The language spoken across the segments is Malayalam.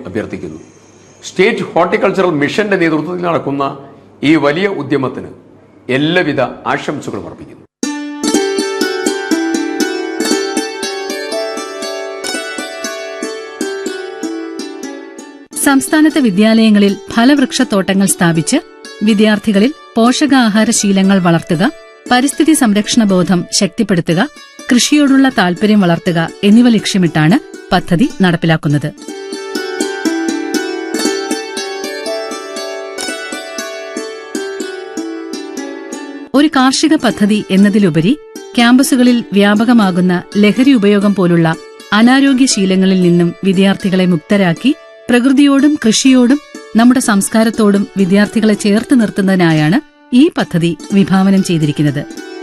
അഭ്യർത്ഥിക്കുന്നു സ്റ്റേറ്റ് ഹോർട്ടിക്കൾച്ചറൽ മിഷന്റെ നേതൃത്വത്തിൽ നടക്കുന്ന ഈ വലിയ ഉദ്യമത്തിന് എല്ലാവിധ ആശംസകളും അർപ്പിക്കുന്നു സംസ്ഥാനത്തെ വിദ്യാലയങ്ങളിൽ ഫലവൃക്ഷത്തോട്ടങ്ങൾ സ്ഥാപിച്ച് വിദ്യാർത്ഥികളിൽ പോഷകാഹാര ശീലങ്ങൾ വളർത്തുക പരിസ്ഥിതി സംരക്ഷണ ബോധം ശക്തിപ്പെടുത്തുക കൃഷിയോടുള്ള താൽപര്യം വളർത്തുക എന്നിവ ലക്ഷ്യമിട്ടാണ് പദ്ധതി നടപ്പിലാക്കുന്നത് ഒരു കാർഷിക പദ്ധതി എന്നതിലുപരി ക്യാമ്പസുകളിൽ വ്യാപകമാകുന്ന ലഹരി ഉപയോഗം പോലുള്ള അനാരോഗ്യ ശീലങ്ങളിൽ നിന്നും വിദ്യാർത്ഥികളെ മുക്തരാക്കി പ്രകൃതിയോടും കൃഷിയോടും നമ്മുടെ സംസ്കാരത്തോടും വിദ്യാർത്ഥികളെ ചേർത്ത് നിർത്തുന്നതിനായാണ് ഈ പദ്ധതി വിഭാവനം ചെയ്തിരിക്കുന്നത്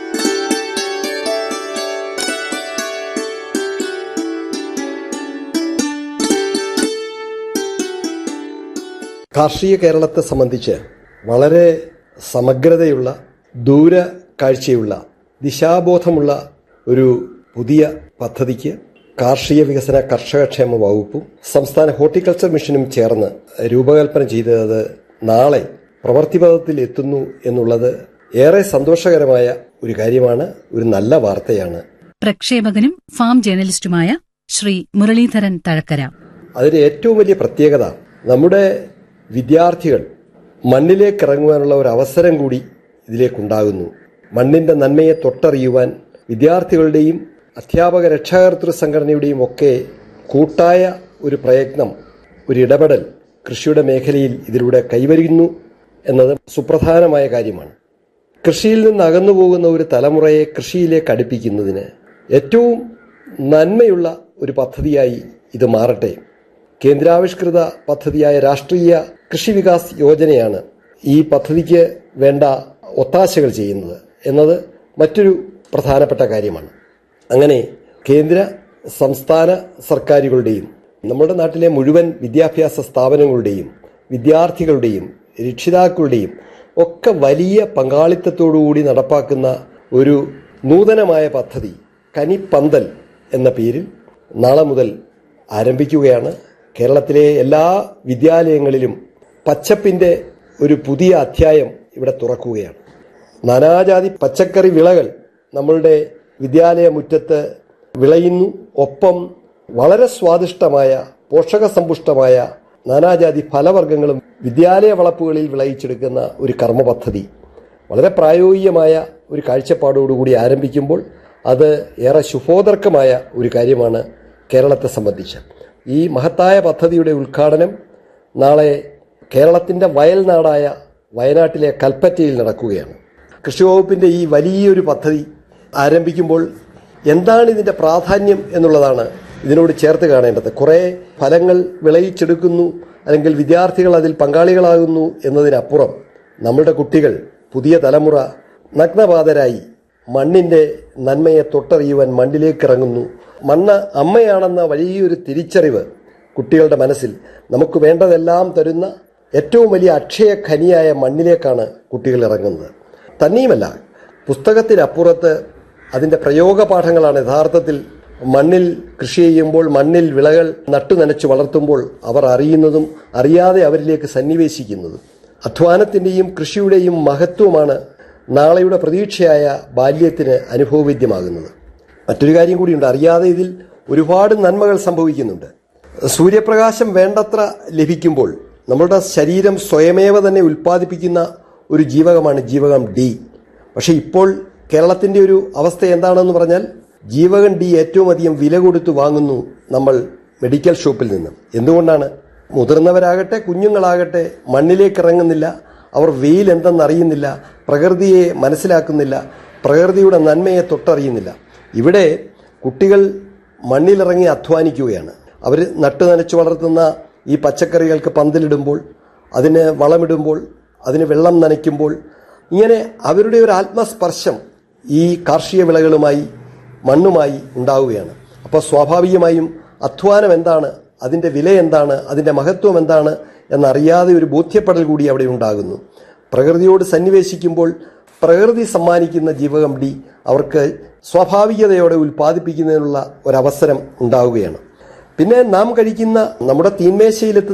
കാർഷിക കേരളത്തെ സംബന്ധിച്ച് വളരെ സമഗ്രതയുള്ള ദൂര കാഴ്ചയുള്ള ദിശാബോധമുള്ള ഒരു പുതിയ പദ്ധതിക്ക് കാർഷിക വികസന കർഷകക്ഷേമ വകുപ്പും സംസ്ഥാന ഹോർട്ടിക്കൾച്ചർ മിഷനും ചേർന്ന് രൂപകൽപ്പന ചെയ്തത് നാളെ പ്രവൃത്തിപഥത്തിൽ എത്തുന്നു എന്നുള്ളത് ഏറെ സന്തോഷകരമായ ഒരു കാര്യമാണ് ഒരു നല്ല വാർത്തയാണ് പ്രക്ഷേപകനും ഫാം ജേർണലിസ്റ്റുമായ ശ്രീ മുരളീധരൻ തഴക്കര അതിന് ഏറ്റവും വലിയ പ്രത്യേകത നമ്മുടെ വിദ്യാർത്ഥികൾ മണ്ണിലേക്ക് ഇറങ്ങുവാനുള്ള ഒരു അവസരം കൂടി ഇതിലേക്കുണ്ടാകുന്നു മണ്ണിന്റെ നന്മയെ തൊട്ടറിയുവാൻ വിദ്യാർത്ഥികളുടെയും അധ്യാപക രക്ഷാകർതൃ സംഘടനയുടെയും ഒക്കെ കൂട്ടായ ഒരു പ്രയത്നം ഒരു ഇടപെടൽ കൃഷിയുടെ മേഖലയിൽ ഇതിലൂടെ കൈവരുന്നു എന്നത് സുപ്രധാനമായ കാര്യമാണ് കൃഷിയിൽ നിന്ന് അകന്നു പോകുന്ന ഒരു തലമുറയെ കൃഷിയിലേക്ക് അടുപ്പിക്കുന്നതിന് ഏറ്റവും നന്മയുള്ള ഒരു പദ്ധതിയായി ഇത് മാറട്ടെ കേന്ദ്രാവിഷ്കൃത പദ്ധതിയായ രാഷ്ട്രീയ കൃഷി വികാസ് യോജനയാണ് ഈ പദ്ധതിക്ക് വേണ്ട ഒത്താശകൾ ചെയ്യുന്നത് എന്നത് മറ്റൊരു പ്രധാനപ്പെട്ട കാര്യമാണ് അങ്ങനെ കേന്ദ്ര സംസ്ഥാന സർക്കാരുകളുടെയും നമ്മുടെ നാട്ടിലെ മുഴുവൻ വിദ്യാഭ്യാസ സ്ഥാപനങ്ങളുടെയും വിദ്യാർത്ഥികളുടെയും രക്ഷിതാക്കളുടെയും ഒക്കെ വലിയ പങ്കാളിത്തത്തോടുകൂടി നടപ്പാക്കുന്ന ഒരു നൂതനമായ പദ്ധതി കനിപ്പന്തൽ എന്ന പേരിൽ നാളെ മുതൽ ആരംഭിക്കുകയാണ് കേരളത്തിലെ എല്ലാ വിദ്യാലയങ്ങളിലും പച്ചപ്പിന്റെ ഒരു പുതിയ അധ്യായം ഇവിടെ തുറക്കുകയാണ് നാനാജാതി പച്ചക്കറി വിളകൾ നമ്മളുടെ വിദ്യാലയ മുറ്റത്ത് വിളയുന്നു ഒപ്പം വളരെ സ്വാദിഷ്ടമായ പോഷകസമ്പുഷ്ടമായ നാനാജാതി ഫലവർഗ്ഗങ്ങളും വിദ്യാലയ വളപ്പുകളിൽ വിളയിച്ചെടുക്കുന്ന ഒരു കർമ്മ പദ്ധതി വളരെ പ്രായോഗികമായ ഒരു കാഴ്ചപ്പാടോടുകൂടി ആരംഭിക്കുമ്പോൾ അത് ഏറെ ശുഭോദർക്കമായ ഒരു കാര്യമാണ് കേരളത്തെ സംബന്ധിച്ച് ഈ മഹത്തായ പദ്ധതിയുടെ ഉദ്ഘാടനം നാളെ കേരളത്തിന്റെ വയൽനാടായ വയനാട്ടിലെ കൽപ്പറ്റയിൽ നടക്കുകയാണ് കൃഷി വകുപ്പിന്റെ ഈ വലിയൊരു പദ്ധതി ആരംഭിക്കുമ്പോൾ എന്താണ് ഇതിന്റെ പ്രാധാന്യം എന്നുള്ളതാണ് ഇതിനോട് ചേർത്ത് കാണേണ്ടത് കുറേ ഫലങ്ങൾ വിളയിച്ചെടുക്കുന്നു അല്ലെങ്കിൽ വിദ്യാർത്ഥികൾ അതിൽ പങ്കാളികളാകുന്നു എന്നതിനപ്പുറം നമ്മുടെ കുട്ടികൾ പുതിയ തലമുറ നഗ്നപാതരായി മണ്ണിന്റെ നന്മയെ തൊട്ടറിയുവാൻ മണ്ണിലേക്ക് ഇറങ്ങുന്നു മണ്ണ് അമ്മയാണെന്ന വലിയൊരു തിരിച്ചറിവ് കുട്ടികളുടെ മനസ്സിൽ നമുക്ക് വേണ്ടതെല്ലാം തരുന്ന ഏറ്റവും വലിയ അക്ഷയ ഖനിയായ മണ്ണിലേക്കാണ് കുട്ടികൾ ഇറങ്ങുന്നത് തന്നെയുമല്ല പുസ്തകത്തിനപ്പുറത്ത് അതിന്റെ പ്രയോഗ പാഠങ്ങളാണ് യഥാർത്ഥത്തിൽ മണ്ണിൽ കൃഷി ചെയ്യുമ്പോൾ മണ്ണിൽ വിളകൾ നട്ടു നനച്ച് വളർത്തുമ്പോൾ അവർ അറിയുന്നതും അറിയാതെ അവരിലേക്ക് സന്നിവേശിക്കുന്നതും അധ്വാനത്തിന്റെയും കൃഷിയുടെയും മഹത്വമാണ് നാളെയുടെ പ്രതീക്ഷയായ ബാല്യത്തിന് അനുഭവവേദ്യമാകുന്നത് മറ്റൊരു കാര്യം കൂടിയുണ്ട് അറിയാതെ ഇതിൽ ഒരുപാട് നന്മകൾ സംഭവിക്കുന്നുണ്ട് സൂര്യപ്രകാശം വേണ്ടത്ര ലഭിക്കുമ്പോൾ നമ്മുടെ ശരീരം സ്വയമേവ തന്നെ ഉൽപ്പാദിപ്പിക്കുന്ന ഒരു ജീവകമാണ് ജീവകം ഡി പക്ഷെ ഇപ്പോൾ കേരളത്തിന്റെ ഒരു അവസ്ഥ എന്താണെന്ന് പറഞ്ഞാൽ ജീവകം ഡി ഏറ്റവും അധികം വില കൊടുത്ത് വാങ്ങുന്നു നമ്മൾ മെഡിക്കൽ ഷോപ്പിൽ നിന്ന് എന്തുകൊണ്ടാണ് മുതിർന്നവരാകട്ടെ കുഞ്ഞുങ്ങളാകട്ടെ മണ്ണിലേക്ക് ഇറങ്ങുന്നില്ല അവർ വെയിൽ എന്തെന്നറിയുന്നില്ല പ്രകൃതിയെ മനസ്സിലാക്കുന്നില്ല പ്രകൃതിയുടെ നന്മയെ തൊട്ടറിയുന്നില്ല ഇവിടെ കുട്ടികൾ മണ്ണിലിറങ്ങി അധ്വാനിക്കുകയാണ് അവർ നട്ടു നനച്ചു വളർത്തുന്ന ഈ പച്ചക്കറികൾക്ക് പന്തലിടുമ്പോൾ അതിന് വളമിടുമ്പോൾ അതിന് വെള്ളം നനയ്ക്കുമ്പോൾ ഇങ്ങനെ അവരുടെ ഒരു ആത്മസ്പർശം ഈ കാർഷിക വിളകളുമായി മണ്ണുമായി ഉണ്ടാവുകയാണ് അപ്പോൾ സ്വാഭാവികമായും അധ്വാനം എന്താണ് അതിൻ്റെ വില എന്താണ് അതിൻ്റെ മഹത്വം എന്താണ് എന്നറിയാതെ ഒരു ബോധ്യപ്പെടൽ കൂടി അവിടെ ഉണ്ടാകുന്നു പ്രകൃതിയോട് സന്നിവേശിക്കുമ്പോൾ പ്രകൃതി സമ്മാനിക്കുന്ന ജീവകം ഡി അവർക്ക് സ്വാഭാവികതയോടെ ഉൽപ്പാദിപ്പിക്കുന്നതിനുള്ള ഒരവസരം ഉണ്ടാവുകയാണ് പിന്നെ നാം കഴിക്കുന്ന നമ്മുടെ തീന്മേശയിലെത്തുന്ന